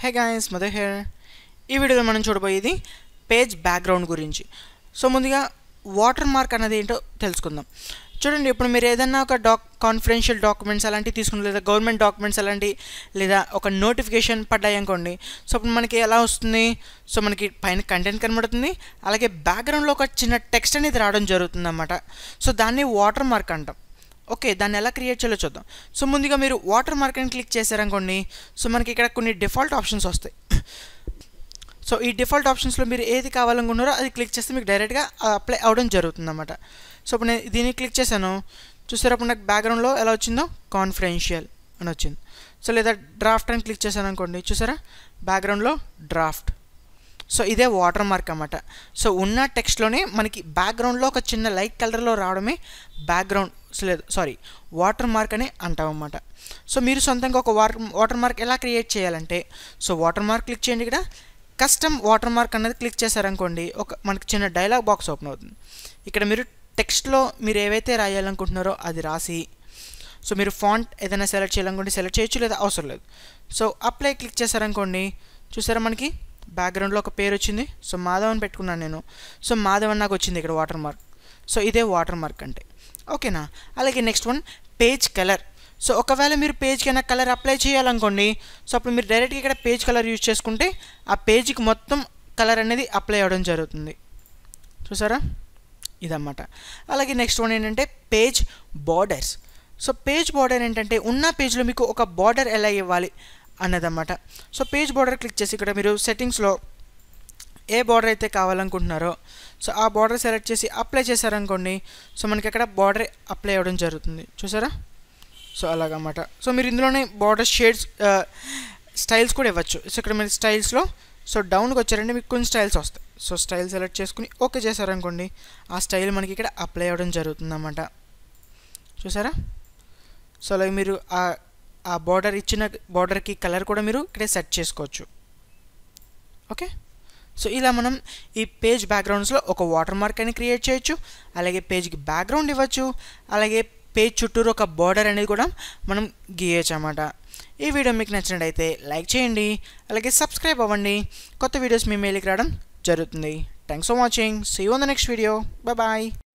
hey guys mother hair ఈ వీడియోలో మనం చూడబోయేది పేజ్ బ్యాక్గ్రౌండ్ గురించి సో ముందుగా వాటర్ మార్క్ అన్నది ఏంటో తెలుసుకుందాం చూడండి ఇప్పుడు మీరు ఏదైనా ఒక డాక్ కాన్ఫిడెన్షియల్ డాక్యుమెంట్స్ అలాంటివి తీసుకుని లేదా గవర్నమెంట్ డాక్యుమెంట్స్ అలాంటి లేదా ఒక నోటిఫికేషన్ పడ్డాయి అనుకోండి సో అప్పుడు మనకి ఎలా వస్తుంది సో మనకి పైన కంటెంట్ కనబడుతుంది అలాగే బ్యాక్గ్రౌండ్లో ఒక చిన్న టెక్స్ట్ అనేది రావడం జరుగుతుంది అన్నమాట సో దాన్ని వాటర్ మార్క్ అంటాం ఓకే దాన్ని ఎలా క్రియేట్ చేయాలో చూద్దాం సో ముందుగా మీరు వాటర్ మార్క్ అని క్లిక్ చేశారనుకోండి సో మనకి ఇక్కడ కొన్ని డిఫాల్ట్ ఆప్షన్స్ వస్తాయి సో ఈ డిఫాల్ట్ ఆప్షన్స్లో మీరు ఏది కావాలనుకున్నారో అది క్లిక్ చేస్తే మీకు డైరెక్ట్గా అప్లై అవ్వడం జరుగుతుంది అన్నమాట సో ఇప్పుడు నేను దీన్ని క్లిక్ చేశాను చూసారు అప్పుడు నాకు బ్యాక్గ్రౌండ్లో ఎలా వచ్చిందో కాన్ఫిడెన్షియల్ అని వచ్చింది సో లేదా డ్రాఫ్ట్ అని క్లిక్ చేశాను అనుకోండి చూసారా బ్యాక్గ్రౌండ్లో డ్రాఫ్ట్ సో ఇదే వాటర్ మార్క్ అన్నమాట సో ఉన్న టెక్స్ట్లోనే మనకి బ్యాక్గ్రౌండ్లో ఒక చిన్న లైట్ కలర్లో రావడమే బ్యాక్గ్రౌండ్ లేదు సారీ వాటర్ మార్క్ అని అంటాం అన్నమాట సో మీరు సొంతంగా ఒక వాటర్ వాటర్ మార్క్ ఎలా క్రియేట్ చేయాలంటే సో వాటర్ మార్క్ క్లిక్ చేయండి ఇక్కడ కస్టమ్ వాటర్ మార్క్ అనేది క్లిక్ చేశారనుకోండి ఒక మనకి చిన్న డైలాగ్ బాక్స్ ఓపెన్ అవుతుంది ఇక్కడ మీరు టెక్స్ట్లో మీరు ఏవైతే రాయాలనుకుంటున్నారో అది రాసి సో మీరు ఫాంట్ ఏదైనా సెలెక్ట్ చేయాలనుకుంటే సెలెక్ట్ చేయొచ్చు లేదా అవసరం లేదు సో అప్లై క్లిక్ చేశారనుకోండి చూసారా మనకి బ్యాక్గ్రౌండ్లో ఒక పేరు వచ్చింది సో మాధవ్ అని పెట్టుకున్నాను నేను సో మాధవ్ అని నాకు వచ్చింది ఇక్కడ వాటర్ మార్క్ సో ఇదే వాటర్ మార్క్ అంటే ఓకేనా అలాగే next one page colour so ఒకవేళ మీరు పేజ్ కన్నా కలర్ అప్లై చేయాలనుకోండి సో అప్పుడు మీరు డైరెక్ట్గా ఇక్కడ పేజ్ కలర్ యూజ్ చేసుకుంటే ఆ పేజ్కి మొత్తం కలర్ అనేది అప్లై అవ్వడం జరుగుతుంది చూసారా ఇదన్నమాట అలాగే నెక్స్ట్ వన్ ఏంటంటే page borders so page border ఏంటంటే ఉన్న పేజ్లో మీకు ఒక బార్డర్ ఎలా ఇవ్వాలి అన్నదన్నమాట సో పేజ్ బార్డర్ క్లిక్ చేసి ఇక్కడ మీరు సెట్టింగ్స్లో ఏ బార్డర్ అయితే కావాలనుకుంటున్నారో సో ఆ బార్డర్ సెలెక్ట్ చేసి అప్లై చేశారనుకోండి సో మనకి అక్కడ బార్డర్ అప్లై అవ్వడం జరుగుతుంది చూసారా సో అలాగన్నమాట సో మీరు ఇందులోనే బార్డర్ షేడ్స్ స్టైల్స్ కూడా ఇవ్వచ్చు సో ఇక్కడ మీరు స్టైల్స్లో సో డౌన్కి వచ్చారంటే మీకు కొన్ని స్టైల్స్ వస్తాయి సో స్టైల్ సెలెక్ట్ చేసుకుని ఓకే చేశారనుకోండి ఆ స్టైల్ మనకి ఇక్కడ అప్లై అవ్వడం జరుగుతుందన్నమాట చూసారా సో అలాగే మీరు ఆ ఆ బార్డర్ ఇచ్చిన బార్డర్కి కలర్ కూడా మీరు ఇక్కడే సెట్ చేసుకోవచ్చు ఓకే సో ఇలా మనం ఈ పేజ్ బ్యాక్గ్రౌండ్స్లో ఒక వాటర్ మార్క్ అని క్రియేట్ చేయొచ్చు అలాగే పేజ్కి బ్యాక్గ్రౌండ్ ఇవ్వచ్చు అలాగే పేజ్ చుట్టూరు ఒక బార్డర్ అనేది కూడా మనం గీయచ్చు అన్నమాట ఈ వీడియో మీకు నచ్చినట్టయితే లైక్ చేయండి అలాగే సబ్స్క్రైబ్ అవ్వండి కొత్త వీడియోస్ మీ మెయిల్కి రావడం జరుగుతుంది thanks for watching see on the next video bye bye